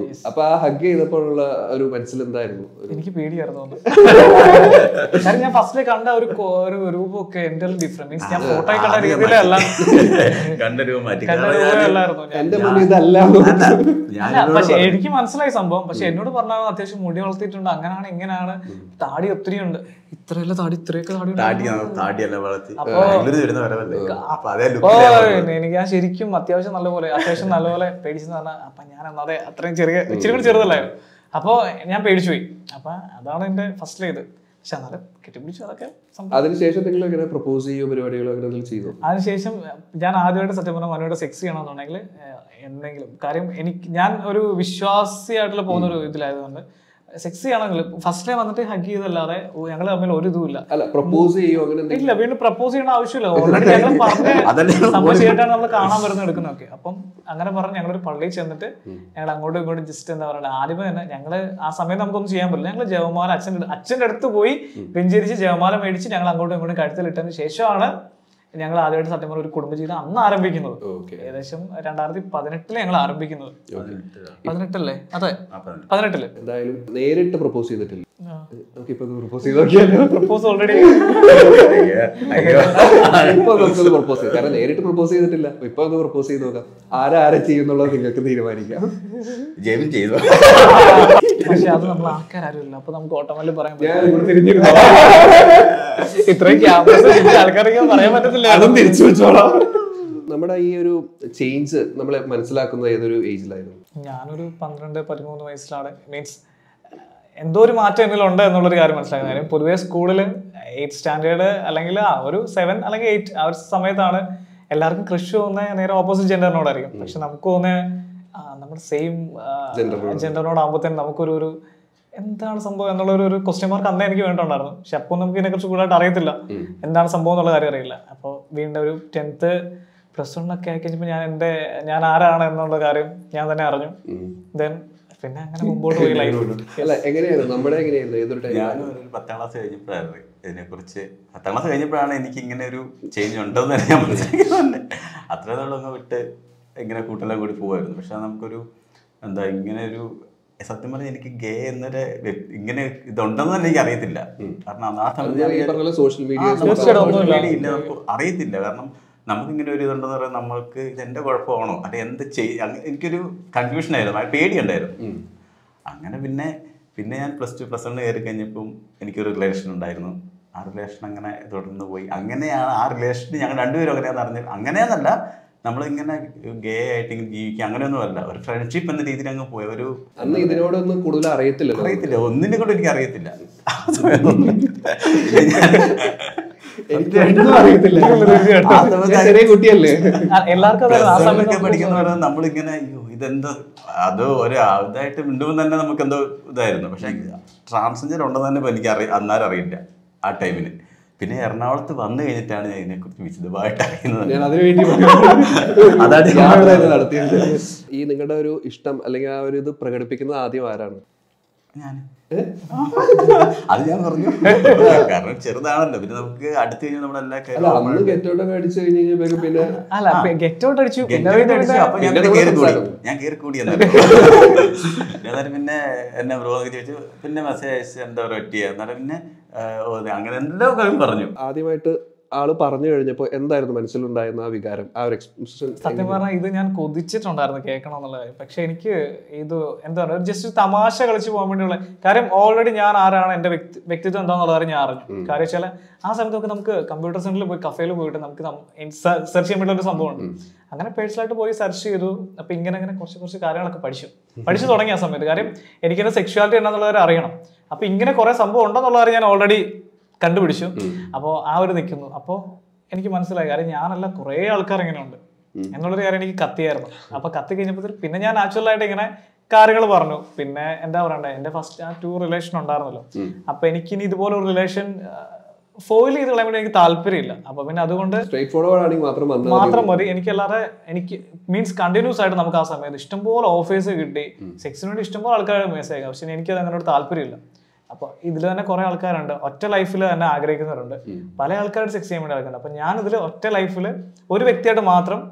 അപ്പൊ ആ ഹഗ് ചെയ്തപ്പോഴുള്ള ഒരു മനസ്സിൽ എന്തായിരുന്നു ഒരു- എനിക്ക് പേടിയായിരുന്നു ഒന്ന്. കാരണം ഞാൻ ഫസ്റ്റില് കണ്ട ഒരു കോ- ഒരു രൂപമൊക്കെ എന്റെ ഡിഫറെന്റ് മീൻസ് ഞാൻ ഫോട്ടോയിൽ കണ്ട ആദ്യം രീതിയിലല്ല കണ്ട രൂപം മാറ്റി കണ്ട കാരണം ഞാൻ- രൂപമല്ലായിരുന്നു ഞാൻ എന്റെ മുന്നിൽ ഇതല്ല അല്ല, ഞാൻ അല്ല, ഇവരോട് പക്ഷെ പറഞ്ഞു. എനിക്ക് മനസ്സിലായി സംഭവം പക്ഷെ എന്നോട് പറഞ്ഞാൽ അത്യാവശ്യം മുടി വളർത്തിയിട്ടുണ്ട് അങ്ങനെയാണ് ഇങ്ങനെയാണ് താടി ഒത്തിരി ഉണ്ട് ഇത്രയല്ല താടി ഇത്രയൊക്കെ താടി ഉണ്ട്. താടി താടിയല്ല വളർത്തി അപ്പൊ- ബാംഗ്ലൂർ വരുന്ന വരവല്ലേ അപ്പൊ അതേ ഓ ലുക്കിൽ എനിക്ക് ഞാൻ ശരിക്കും അത്യാവശ്യം നല്ലപോലെ അത്യാവശ്യം നല്ലപോലെ പേടിച്ചെന്ന് പറഞ്ഞാൽ അപ്പൊ ഞാൻ അന്നതെ അത്രയും ചെറിയ ഇച്ചിരി കൂടി ചെറുതല്ലായിരുന്നു അപ്പൊ ഞാൻ പേടിച്ചു പോയി അപ്പൊ അതാണ് എന്റെ ഫസ്റ്റ് ഇത് പക്ഷെ എന്നാലും കെട്ടിപ്പിടിച്ചു അതൊക്കെ സംഭവം അതിനുശേഷം നിങ്ങൾ ഇങ്ങനെ പ്രപ്പോസ് ചെയ്യോ പരിപാടികളോ അങ്ങനെ എന്തെങ്കിലും ചെയ്തു അതിനുശേഷം ഞാൻ ആദ്യമായിട്ട് സത്യം പറഞ്ഞാൽ മനുവിടെ സെക്സ് ചെയ്യണമെന്നുണ്ടെങ്കിൽ ഏഹ്, എന്തെങ്കിലും കാര്യം എനിക്ക് ഞാൻ ഒരു വിശ്വാസിയായിട്ടുള്ള പോകുന്ന ഒരു ഇതിലായതുകൊണ്ട് സെക്സ് ചെയ്യണമെങ്കിൽ ഫസ്റ്റ് ടൈം വന്നിട്ട് ഹഗ് ചെയ്തല്ലാതെ ഞങ്ങൾ തമ്മിൽ ഒരു ഇതുമില്ല അല്ല പ്രപ്പോസ് ചെയ്യോ അങ്ങനെ എന്തെങ്കിലും ഇല്ല വീണ്ടും പ്രപ്പോസ് ചെയ്യേണ്ട ആവശ്യമില്ല ഓൾറെഡി ഞങ്ങൾ പറഞ്ഞ അതല്ലേ സംഭവം ചെയ്തിട്ടാണ് നമ്മൾ കാണാൻ വരുന്ന എടുക്കുന്നതൊക്കെ അപ്പം അങ്ങനെ പറഞ്ഞ് ഞങ്ങളൊരു പള്ളിയിൽ ചെന്നിട്ട് ഞങ്ങൾ അങ്ങോട്ടും ഇങ്ങോട്ടും ജസ്റ്റ് എന്താ പറയുക ആദ്യമേ തന്നെ ഞങ്ങള് ആ സമയം നമുക്കൊന്നും ചെയ്യാൻ പറ്റില്ല ഞങ്ങൾ ജവമാല അച്ഛൻ്റെ അച്ഛൻ്റെ അടുത്ത് പോയി വെഞ്ചരിച്ച് ജവമാല മേടിച്ച് ഞങ്ങൾ അങ്ങോട്ടും ഇങ്ങോട്ടും കഴുത്തിലിട്ടതിന് ശേഷമാണ് ഞങ്ങൾ ആദ്യമായിട്ട് സത്യം പറഞ്ഞ ഒരു കുടുംബജീവിതം അന്ന് ആരംഭിക്കുന്നത് ഓക്കെ ഏകദേശം രണ്ടായിരത്തി പതിനെട്ടില് ഞങ്ങൾ ആരംഭിക്കുന്നത് പതിനെട്ടല്ലേ അതെ അപ്പൊ പതിനെട്ടില് എന്തായാലും നേരിട്ട് പ്രപ്പോസ് ചെയ്തിട്ടില്ല നമുക്കിപ്പോ പ്രപ്പോസ് ചെയ്ത് നോക്കിയാലോ പ്രപ്പോസ് ഓൾറെഡി അയ്യോ ഇപ്പൊ നമുക്കത് പ്രപ്പോസ് ചെയ്യാം കാരണം നേരിട്ട് പ്രപ്പോസ് ചെയ്തിട്ടില്ല ഇപ്പൊ ഒന്ന് പ്രപ്പോസ് ചെയ്ത് നോക്കാം ആരാ ആരെ ചെയ്യുന്നുള്ളത് നിങ്ങൾക്ക് തീരുമാനിക്കാം ജെയിം ചെയ്തു പക്ഷെ അത് നമ്മൾ ആൾക്കാരും ഇല്ല അപ്പൊ നമുക്ക് ഓട്ടോമാറ്റിക് പറയാൻ പറ്റും ഞാൻ ഇവിടെ തിരിഞ്ഞിരുന്നു ഇത്രയും ക്യാമ്പസ് ആൾക്കാർക്ക് പറയാൻ പറ്റത്തില്ല അതും തിരിച്ചു വെച്ചോളാം നമ്മുടെ ഈ ഒരു ചേഞ്ച് നമ്മളെ മനസ്സിലാക്കുന്നത് ഏതൊരു ഏജിലായിരുന്നു ഞാനൊരു പന്ത്രണ്ട് പതിമൂന്ന് വയസ്സിലാണ് മീൻസ് എന്തോ ഒരു മാറ്റം എന്നിലുണ്ട് എന്നുള്ളൊരു കാര്യം മനസ്സിലാക്കുന്നത് കാര്യം പൊതുവേ സ്കൂളിൽ എയ്ത്ത് സ്റ്റാൻഡേർഡ് അല്ലെങ്കിൽ ആ ഒരു സെവൻ അല്ലെങ്കിൽ എയ്റ്റ് ആ ഒരു സമയത്താണ് എല്ലാവർക്കും കൃഷി തോന്നുന്നത് നേരെ ഓപ്പോസിറ്റ് ജെൻഡറിനോടായിരിക്കും പക്ഷെ നമുക്ക് തോന്നുന്നത് നമ്മുടെ സെയിം ജെൻഡറിനോടാകുമ്പോൾ തന്നെ നമുക്കൊരു ഒരു എന്താണ് സംഭവം എന്നുള്ള ഒരു ഒരു ക്വസ്റ്റ്യൻ മാർക്ക് അന്നേ എനിക്ക് വേണ്ടിട്ടുണ്ടായിരുന്നു പക്ഷെ അപ്പോൾ നമുക്ക് ഇതിനെക്കുറിച്ച് കൂടുതലായിട്ട് അറിയത്തില്ല എന്താണ് സംഭവം എന്നുള്ള കാര്യം അറിയില്ല അപ്പോൾ വീണ്ടും ഒരു ടെൻത്ത് പ്ലസ് വൺ ഒക്കെ ആയി കഴിഞ്ഞപ്പോൾ ഞാൻ എൻ്റെ ഞാൻ ആരാണ് എന്നുള്ള കാര്യം ഞാൻ തന്നെ അറിഞ്ഞു ദെൻ പിന്നെ അങ്ങനെ മുമ്പോട്ട് പോയി ലൈഫ് അല്ല എങ്ങനെയായിരുന്നു നമ്മുടെ എങ്ങനെയായിരുന്നു ഏതൊരു ടൈം ഞാനും ഒരു പത്താം ക്ലാസ് കഴിഞ്ഞപ്പോഴായിരുന്നു ഇതിനെക്കുറിച്ച് പത്താം ക്ലാസ് കഴിഞ്ഞപ്പോഴാണ് എനിക്ക് ഇങ്ങനെ ഒരു ചേഞ്ച് ഉണ്ടെന്ന് തന്നെ ഞാൻ മനസ്സിലാക്കുന്നത് അത്ര നാളൊന്ന് വിട്ട് ഇങ്ങനെ കൂട്ടെല്ലാം കൂടി പോകുമായിരുന്നു പക്ഷെ നമുക്കൊരു എന്താ ഇങ്ങനെ ഒരു സത്യം പറഞ്ഞാൽ എനിക്ക് ഗേ എന്നൊരു വ്യ- ഇങ്ങനെ ഇതുണ്ടെന്ന് തന്നെ എനിക്ക് അറിയത്തില്ല കാരണം ആ സമയത്ത് ഞാൻ ഈ പറഞ്ഞ സോഷ്യൽ മീഡിയ ആ, നമുക്ക് തീർച്ചയായിട്ടും social ഒന്നുമില്ല. media ഇല്ല, നമുക്ക് അറിയത്തില്ല കാരണം നമുക്കിങ്ങനെ ഒരു ഇതുണ്ടെന്ന് പറയാൻ നമ്മൾക്ക് ഇത് എന്റെ കുഴപ്പമാണോ അല്ലെ എന്ത് ചെയ് അങ്ങ- എനിക്കൊരു കൺഫ്യൂഷൻ ആയിരുന്നു ആ പേടിയുണ്ടായിരുന്നു അങ്ങനെ പിന്നെ പിന്നെ ഞാൻ പ്ലസ് ടു പ്ലസ് വൺ കയറി കഴിഞ്ഞപ്പം എനിക്കൊരു റിലേഷൻ ഉണ്ടായിരുന്നു ആ റിലേഷൻ അങ്ങനെ തുടർന്ന് പോയി അങ്ങനെയാണ് ആ റിലേഷൻ ഞങ്ങൾ രണ്ടുപേരും അങ്ങനെയാന്ന് അറിഞ്ഞത് അങ്ങനെയാന്നല്ല നമ്മളിങ്ങനെ ഗേ ആയിട്ട് ഇങ്ങനെ ജീവിക്കുക അങ്ങനെയൊന്നും അല്ല ഒരു ഫ്രണ്ട്ഷിപ്പ് എന്ന രീതിയിൽ അങ്ങ് പോയ ഒരു അന്ന് ഇതിനോടൊന്നും കൂടുതൽ അറിയത്തില്ലല്ലോ അറിയത്തില്ല ഒന്നിനെ കൊണ്ട് എനിക്ക് അറിയത്തില്ല ആ സമയത്തൊന്നും. പിന്നെ ഞാൻ- എനിക്ക് രണ്ടും അറിയത്തില്ല ആ സമയത്ത് ഞാൻ ചെറിയ കുട്ടിയല്ലേ എല്ലാവർക്കും അതെ ആ സമയത്ത് ഒക്കെ പഠിക്കുന്ന പറയുന്നത് നമ്മളിങ്ങനെ അയ്യോ ഇതെന്തോ അത് ഒരു ഇതായിട്ട് മിണ്ടുമ്പോൾ തന്നെ നമുക്ക് എന്തോ ഇതായിരുന്നു പക്ഷെ ട്രാൻസ്ജെൻഡർ ഉണ്ടെന്ന് തന്നെ ഇപ്പൊ എനിക്ക് അറിയ അന്നേരം അറിയില്ല ആ ടൈമിന് പിന്നെ എറണാകുളത്ത് വന്നു കഴിഞ്ഞിട്ടാണ് ഞാൻ ഇതിനെക്കുറിച്ച് വിശദമായിട്ട് അറിയുന്നത് ഞാൻ അതിനു വേണ്ടി അതാണ് ഞാൻ യാത്ര തന്നെ നടത്തിയത് ഈ നിങ്ങളുടെ ഒരു ഇഷ്ടം അല്ലെങ്കിൽ ആ ഒരു ഇത് പ്രകടിപ്പിക്കുന്നത് ആദ്യം ആരാണ് ഞാൻ അത് ഞാൻ പറഞ്ഞു കാരണം ചെറുതാണല്ലോ പിന്നെ നമുക്ക് അടുത്ത് കഴിഞ്ഞാൽ നമ്മളെല്ലാ അല്ല അന്ന് ഗെറ്റോട്ടൊക്കെ അടിച്ചു കഴിഞ്ഞ് കഴിഞ്ഞപ്പോഴേക്കും പിന്നെ അല്ല ഗെറ്റ് ഔട്ട് അടിച്ചു പിന്നെ ഗെറ്റ് അടിച്ചു അപ്പൊ ഞാൻ പിന്നെ പിന്നെ നമ്മള് കേറി കൂടി സംസാരം. ഞാൻ കേറി കൂടി എന്നാലും എന്നാലും പിന്നെ എന്നെ ബ്രോ എന്നൊക്കെ ചോദിച്ചു പിന്നെ മെസ്സേജ് അയച്ചു എന്താ പറയുക പറ്റിയ എന്നാലും പിന്നെ ആ, ഓ, ഇത് അങ്ങനെ എന്തോ കാര്യം പറഞ്ഞു ആദ്യമായിട്ട് ആള് പറഞ്ഞു കഴിഞ്ഞപ്പോ എന്തായിരുന്നു മനസ്സിലുണ്ടായിരുന്ന ആ വികാരം ആ ഒരു എക്സ്പ്രഷൻ സത്യം പറഞ്ഞാൽ ഇത് ഞാൻ കൊതിച്ചിട്ടുണ്ടായിരുന്നു കേൾക്കണം എന്നുള്ള കാര്യം പക്ഷെ എനിക്ക് ഇത് എന്താ പറയുക ജസ്റ്റ് തമാശ കളിച്ച് പോകാൻ വേണ്ടിയുള്ള കാര്യം ഓൾറെഡി ഞാൻ ആരാണ് എന്റെ വ്യക്തി വ്യക്തിത്വം എന്താന്നുള്ള കാര്യം ഞാൻ അറിഞ്ഞു കാര്യം വെച്ചാൽ ആ സമയത്തൊക്കെ നമുക്ക് കമ്പ്യൂട്ടർ സെന്ററിൽ പോയി കഫേയിൽ പോയിട്ട് നമുക്ക് സെർച്ച് ചെയ്യാൻ വേണ്ടി ഒരു സംഭവമുണ്ട് അങ്ങനെ പേഴ്സണലായിട്ട് പോയി സെർച്ച് ചെയ്തു അപ്പൊ ഇങ്ങനെ അങ്ങനെ കുറച്ച് കുറച്ച് കാര്യങ്ങളൊക്കെ പഠിച്ചു പഠിച്ചു തുടങ്ങിയ ആ സമയത്ത് കാര്യം എനിക്കെന്റെ സെക്ഷുവാലിറ്റി എന്താന്നുള്ള കാര്യം അറിയണം അപ്പൊ ഇങ്ങനെ കുറെ സംഭവം ഉണ്ടെന്നുള്ള കാര്യം ഞാൻ ഓൾറെഡി കണ്ടുപിടിച്ചു അപ്പോൾ ആ ഒരു നിൽക്കുന്നു അപ്പോൾ എനിക്ക് മനസ്സിലായി കാര്യം ഞാനല്ല കുറേ ആൾക്കാർ ഇങ്ങനെ ഉണ്ട് എന്നുള്ളൊരു കാര്യം എനിക്ക് കത്തിയായിരുന്നു അപ്പൊ കത്തി കഴിഞ്ഞപ്പോൾ പിന്നെ ഞാൻ നാച്ചുറൽ ആയിട്ട് ഇങ്ങനെ കാര്യങ്ങൾ പറഞ്ഞു പിന്നെ എന്താ പറയണ്ടേ എന്റെ ഫസ്റ്റ് ആ ടു റിലേഷൻ ഉണ്ടായിരുന്നല്ലോ അപ്പൊ എനിക്കിനി ഇതുപോലെ ഒരു റിലേഷൻ ഫോയിൽ ചെയ്ത് കളയാൻ വേണ്ടി എനിക്ക് താല്പര്യമില്ല അപ്പൊ പിന്നെ അതുകൊണ്ട് സ്ട്രേറ്റ് ഫോർവേഡ് ആണെങ്കിൽ മാത്രം വന്നാൽ മാത്രം മതി എനിക്കല്ലാതെ എനിക്ക് മീൻസ് കണ്ടിന്യൂസ് ആയിട്ട് നമുക്ക് ആ സമയത്ത് ഇഷ്ടംപോലെ ഓഫേഴ്സ് കിട്ടി സെക്സിന് വേണ്ടി ഇഷ്ടംപോലെ ആൾക്കാർ മെസ്സേജ് അയക്കാം പക്ഷെ എനിക്കത് അങ്ങനെ ഒരു താല്പര്യമില്ല അപ്പൊ ഇതിൽ തന്നെ കുറെ ആൾക്കാരുണ്ട് ഒറ്റ ലൈഫിൽ തന്നെ ആഗ്രഹിക്കുന്നവരുണ്ട് പല ആൾക്കാരും സെക്സ് ചെയ്യാൻ വേണ്ടി ആൾക്കാരുണ്ട് അപ്പൊ ഞാൻ ഇതിൽ ഒറ്റ ലൈഫിൽ ഒരു വ്യക്തിയായിട്ട് മാത്രം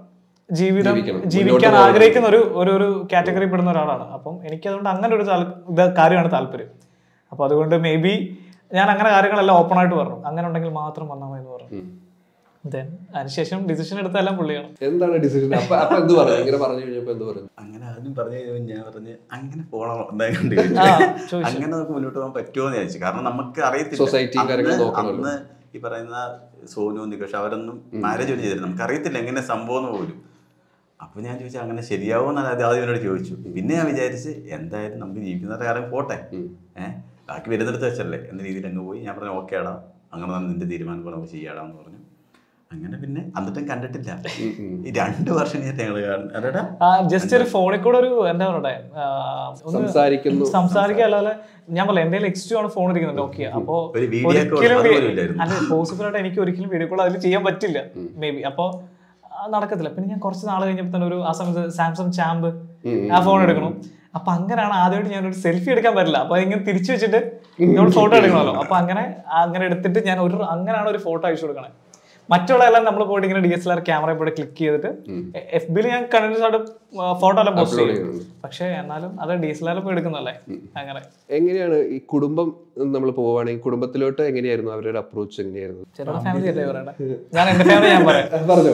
ജീവിതം ജീവിക്കണം. ജീവിക്കാൻ മുന്നോട്ട് പോകണം. ആഗ്രഹിക്കുന്ന ഒരു ഒരു ഒരു കാറ്റഗറി പെടുന്ന ഒരാളാണ് അപ്പം എനിക്ക് അതുകൊണ്ട് അങ്ങനെ ഒരു താൽ- ഇത് കാര്യമാണ് താല്പര്യം അപ്പൊ അതുകൊണ്ട് മേ ബി ഞാൻ അങ്ങനെ കാര്യങ്ങളെല്ലാം ഓപ്പൺ ആയിട്ട് പറഞ്ഞു അങ്ങനെ ഉണ്ടെങ്കിൽ മാത്രം വന്നാൽ മതി എന്ന് പറഞ്ഞു ദെൻ അതിനുശേഷം ഡിസിഷൻ എടുത്തെല്ലാം പുള്ളിയാണ് എന്താണ് ഡിസിഷൻ അപ്പൊ അപ്പൊ എന്ത് പറഞ്ഞു ഇങ്ങനെ പറഞ്ഞു കഴിഞ്ഞപ്പോ എന്ത് പറഞ്ഞു അങ്ങനെ ആദ്യം പറഞ്ഞു കഴിഞ്ഞപ്പോൾ ഞാൻ പറഞ്ഞ് അങ്ങനെ പോകണോ എന്താ കണ്ട് ആ, ചോദിച്ചു. അങ്ങനെ നമുക്ക് മുന്നോട്ട് പോകാൻ പറ്റുമോ എന്ന് ചോദിച്ചു കാരണം നമുക്ക് Society യും കാര്യങ്ങളും അന്ന് നോക്കണമല്ലോ. അന്ന് ഈ പറയുന്ന സോനു നികേഷ് അവരൊന്നും മാരേജ് ഒന്നും ചെയ്തില്ല നമുക്ക് അറിയത്തില്ല എങ്ങനെ സംഭവം എന്ന് പോലും അപ്പൊ ഞാൻ ചോദിച്ചു അങ്ങനെ ശരിയാവോ എന്നാണ് ആദ്യം ആദ്യം എന്നോട് ചോദിച്ചു പിന്നെ ഞാൻ വിചാരിച്ച് എന്തായാലും നമുക്ക് ജീവിക്കുന്ന കാര്യം പോട്ടെ ഏഹ് ബാക്കി വരുന്നിടത്ത് വെച്ചല്ലേ എന്ന രീതിയിൽ അങ്ങ് പോയി ഞാൻ പറഞ്ഞു ഓക്കെ ആടാ അങ്ങനെ തന്നെ നിന്റെ തീരുമാനം പോലെ നമുക്ക് ചെയ്യാടാന്ന് പറഞ്ഞു അങ്ങനെ പിന്നെ എന്നിട്ടും കണ്ടിട്ടില്ല ഈ രണ്ട് വർഷം ഞാൻ ഞങ്ങള് കാണും ജസ്റ്റ് ഒരു ഫോണിൽ കൂടെ ഒരു എന്താ പറയണ്ടേ ആ, ഒന്ന് സംസാരിക്കുന്നു. സംസാരിക്കുക അല്ലാതെ ഞാൻ പറയാം എന്റെ എക്സ് ടു ആണ് ഫോൺ ഇരിക്കുന്നത് നോക്കിയ അപ്പോ ഒരു video call ഒരിക്കലും അതുപോലും ഇല്ലായിരുന്നു. അല്ല പോസിബിൾ ആയിട്ട് എനിക്ക് ഒരിക്കലും വീഡിയോ കോൾ അതിൽ ചെയ്യാൻ പറ്റില്ല മേ ബി അപ്പോ ആ, നടക്കത്തില്ല പിന്നെ ഞാൻ കുറച്ച് നാൾ കഴിഞ്ഞപ്പോൾ തന്നെ ഒരു ആ സമയത്ത് സാംസങ് ചാമ്പ് ആ ഫോൺ എടുക്കണം അപ്പൊ അങ്ങനെയാണ് ആദ്യമായിട്ട് ഞാൻ ഒരു സെൽഫി എടുക്കാൻ പറ്റില്ല അപ്പൊ ഇങ്ങനെ തിരിച്ചു വെച്ചിട്ട് നമ്മൾ ഫോട്ടോ എടുക്കണമല്ലോ അപ്പൊ അങ്ങനെ അങ്ങനെ എടുത്തിട്ട് ഞാൻ ഒരു അങ്ങനെയാണ് ഒരു ഫോട്ടോ അയച്ചു കൊടുക്കണേ മറ്റുള്ള എല്ലാം നമ്മൾ പോയിട്ട് ഇങ്ങനെ D S L R camera പോയിട്ട് ക്ലിക്ക് ചെയ്തിട്ട് എഫ് ബിയിൽ ഞാൻ കണ്ടിന്യൂസ് ആയിട്ട് ഫോട്ടോ എല്ലാം പോസ്റ്റ് ചെയ്യും ചെയ്യുന്നുണ്ട്. പക്ഷേ എന്നാലും അത് ഡി എസ് എൽ ആർ പോയി എടുക്കുന്നല്ലേ അങ്ങനെ എങ്ങനെയാണ് ഈ കുടുംബം നമ്മൾ പോവുകയാണെങ്കിൽ കുടുംബത്തിലോട്ട് എങ്ങനെയായിരുന്നു അവരുടെ അപ്രോച്ച് എങ്ങനെയായിരുന്നു ചേട്ടയുടെ ഫാമിലി അല്ലേ പറയണേ ഞാൻ എന്റെ ഫാമിലി ഞാൻ പറയാം പറഞ്ഞോ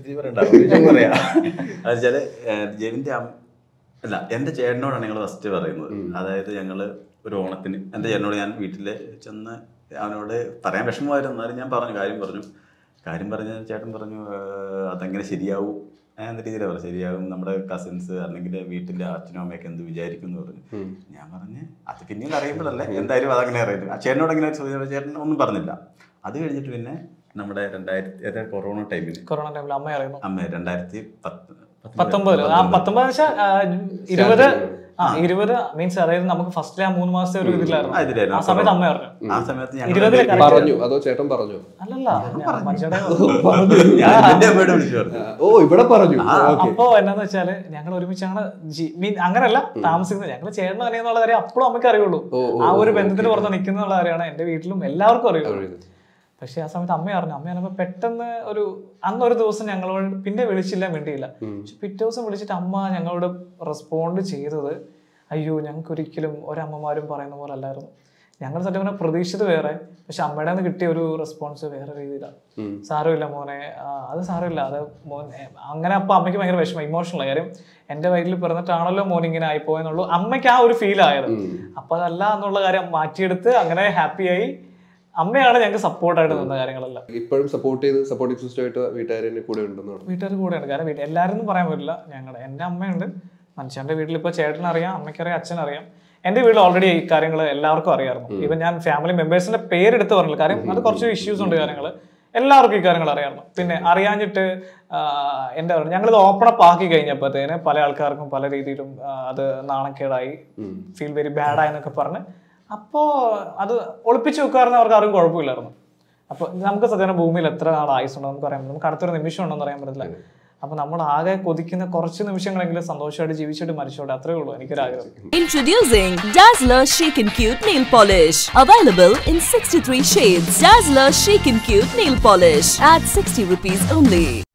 അതെച്ചാല് ജെവിന്റെ അമ്മ അല്ല എന്റെ ചേട്ടനോടാണ് ഞങ്ങൾ ഫസ്റ്റ് പറയുന്നത് അതായത് ഞങ്ങള് ഒരു ഓണത്തിന് എന്റെ ചേട്ടനോട് ഞാൻ വീട്ടില് ചെന്ന് അവനോട് പറയാൻ വിഷമമായിരുന്നു എന്നാലും ഞാൻ പറഞ്ഞു കാര്യം പറഞ്ഞു കാര്യം പറഞ്ഞ ചേട്ടൻ പറഞ്ഞു "ഏഹ്, അതെങ്ങനെ ശരിയാവും ഞാൻ എന്ന രീതിയിലാണ് പറഞ്ഞു ശരിയാവും നമ്മുടെ കസിൻസ് അല്ലെങ്കിൽ വീട്ടിലെ അച്ഛനും അമ്മയൊക്കെ എന്ത് വിചാരിക്കും എന്ന് പറഞ്ഞു ഞാൻ പറഞ്ഞ് അത് പിന്നീട് അറിയുമ്പോഴല്ലേ എന്തായാലും അതങ്ങനെ അറിയില്ല ആ ചേട്ടനോട് അങ്ങനെ ചോദിച്ചപ്പോൾ ചേട്ടൻ ഒന്നും പറഞ്ഞില്ല അത് കഴിഞ്ഞിട്ട് പിന്നെ നമ്മുടെ രണ്ടായിരത്തി അതായത് കൊറോണ ടൈമിൽ കൊറോണ ടൈമിൽ അമ്മ അറിയുന്നു അമ്മ രണ്ടായിരത്തി പത്ത് പത്തൊമ്പതില് ആ പത്തൊമ്പത് വെച്ചാൽ ഇരുപത് ആ ഇരുപത് മീൻസ് അതായത് നമുക്ക് ഫസ്റ്റിലെ ആ മൂന്ന് മാസത്തെ ഒരു ആ, ഇതിലായിരുന്നു ഇതിലായിരുന്നു. ആ സമയത്ത് അമ്മ പറഞ്ഞു ആ സമയത്ത് ഞങ്ങൾ ഇരുപതിലെ രണ്ടുപേരും- പറഞ്ഞു അതോ ചേട്ടൻ പറഞ്ഞു അല്ലല്ല ഞാൻ മനുഷ്യരുടെ ഞാൻ എന്റെ അമ്മയോട് വിളിച്ചു പറഞ്ഞു ആ, ഓ ഇവിടെ പറഞ്ഞു ഓക്കെ അപ്പോ എന്നാന്ന് വെച്ചാല് ഞങ്ങൾ ഒരുമിച്ചാണ് ജി- മീൻ അങ്ങനല്ല താമസിക്കുന്നത് ഞങ്ങൾ ചേട്ടൻ അറിയുന്നുള്ള കാര്യം അപ്പോഴും അമ്മയ്ക്ക് അറിയുള്ളൂ ഓ, ഓ, ആ ഒരു ബന്ധത്തിന് പുറത്ത് നിൽക്കുന്ന കാര്യമാണ് എന്റെ വീട്ടിലും എല്ലാവർക്കും അറിയുള്ളൂ അറിയുന്നു. പക്ഷെ ആ സമയത്ത് അമ്മ അറിഞ്ഞു അമ്മ അറിഞ്ഞപ്പോ പെട്ടെന്ന് ഒരു അന്നൊരു ദിവസം ഞങ്ങളോട് പിന്നെ വിളിച്ചില്ല മിണ്ടിയില്ല പക്ഷെ പിറ്റേ ദിവസം വിളിച്ചിട്ട് അമ്മ ഞങ്ങളോട് റെസ്പോണ്ട് ചെയ്തത് അയ്യോ ഞങ്ങൾക്ക് ഒരിക്കലും ഒരമ്മമാരും പറയുന്ന പോലെ അല്ലായിരുന്നു ഞങ്ങൾ സത്യം പറഞ്ഞാൽ പ്രതീക്ഷിച്ചത് വേറെ പക്ഷെ അമ്മയുടെ നിന്ന് കിട്ടിയ ഒരു റെസ്പോൺസ് വേറെ രീതിയിലാണ് സാരമില്ല മോനെ ആ, അത് സാരമില്ല അത് മോൻ ഏ, അങ്ങനെ അപ്പൊ അമ്മയ്ക്ക് ഭയങ്കര വിഷമം ഇമോഷണൽ കാര്യം എന്റെ വയറ്റിൽ പിറന്നിട്ടാണല്ലോ മോൻ ഇങ്ങനെ ആയിപ്പോയെന്നുള്ളൂ അമ്മയ്ക്ക് ആ ഒരു ഫീൽ ആയത് അപ്പൊ അതല്ല എന്നുള്ള കാര്യം മാറ്റിയെടുത്ത് അങ്ങനെ ഹാപ്പിയായി അമ്മയാണ് ഞങ്ങൾക്ക് സപ്പോർട്ടായിട്ട് നിന്ന കാര്യങ്ങളെല്ലാം ഇപ്പോഴും സപ്പോർട്ട് ചെയ്ത് സപ്പോർട്ടിംഗ് സിസ്റ്റം ആയിട്ട് വീട്ടുകാരെ കൂടെ ഉണ്ടെന്നാണ് വീട്ടുകാർ കൂടെയാണ് കാരണം വീട്ടിൽ എല്ലാവരും ഒന്നും പറയാൻ പറ്റില്ല ഞങ്ങളുടെ എൻ്റെ അമ്മയുണ്ട് മനുഷ്യന്റെ വീട്ടിൽ ഇപ്പോൾ ചേട്ടനറിയാം അമ്മയ്ക്കറിയാം അച്ഛനറിയാം എൻ്റെ വീട്ടിൽ ഓൾറെഡി ഈ കാര്യങ്ങൾ എല്ലാവർക്കും അറിയാമായിരുന്നു ഈവൻ ഞാൻ ഫാമിലി മെമ്പേഴ്സിന്റെ പേരെടുത്ത് പറഞ്ഞില്ല കാര്യം അത് കുറച്ച് ഇഷ്യൂസ് ഉണ്ട് കാര്യങ്ങൾ എല്ലാവർക്കും ഈ കാര്യങ്ങൾ അറിയാമായിരുന്നു പിന്നെ അറിയാഞ്ഞിട്ട് ആഹ്, എന്താ പറയുക ഞങ്ങളിത് ഓപ്പൺ അപ്പ് ആക്കി കഴിഞ്ഞപ്പോഴത്തേന് പല ആൾക്കാർക്കും പല രീതിയിലും ആഹ്, അത് നാണക്കേടായി ഫീൽ വെരി ബാഡായി എന്നൊക്കെ പറഞ്ഞ് അപ്പോൾ അത് ഒളിപ്പിച്ച് വെക്കാറുന്ന അവർക്ക് ആർക്കും കുഴപ്പമില്ലായിരുന്നു അപ്പൊ നമുക്ക് സത്യം ഭൂമിയിൽ എത്ര നാൾ ആയുസുണ്ടോ നമുക്ക് അറിയാൻ പറ്റില്ല നമുക്ക് അടുത്തൊരു നിമിഷം ഉണ്ടോന്ന് അറിയാൻ പറ്റില്ല അപ്പൊ നമ്മൾ ആകെ കൊതിക്കുന്ന കുറച്ച് നിമിഷങ്ങളെങ്കിലും സന്തോഷമായിട്ട് ജീവിച്ചിട്ട് മരിച്ചോട്ടെ അത്രേ ഉള്ളൂ എനിക്കൊരാഗ്രഹം Introducing Dazzler Chic and Cute Nail Polish. Available in 63 shades. Dazzler Chic and Cute Nail Polish at 60 rupees only.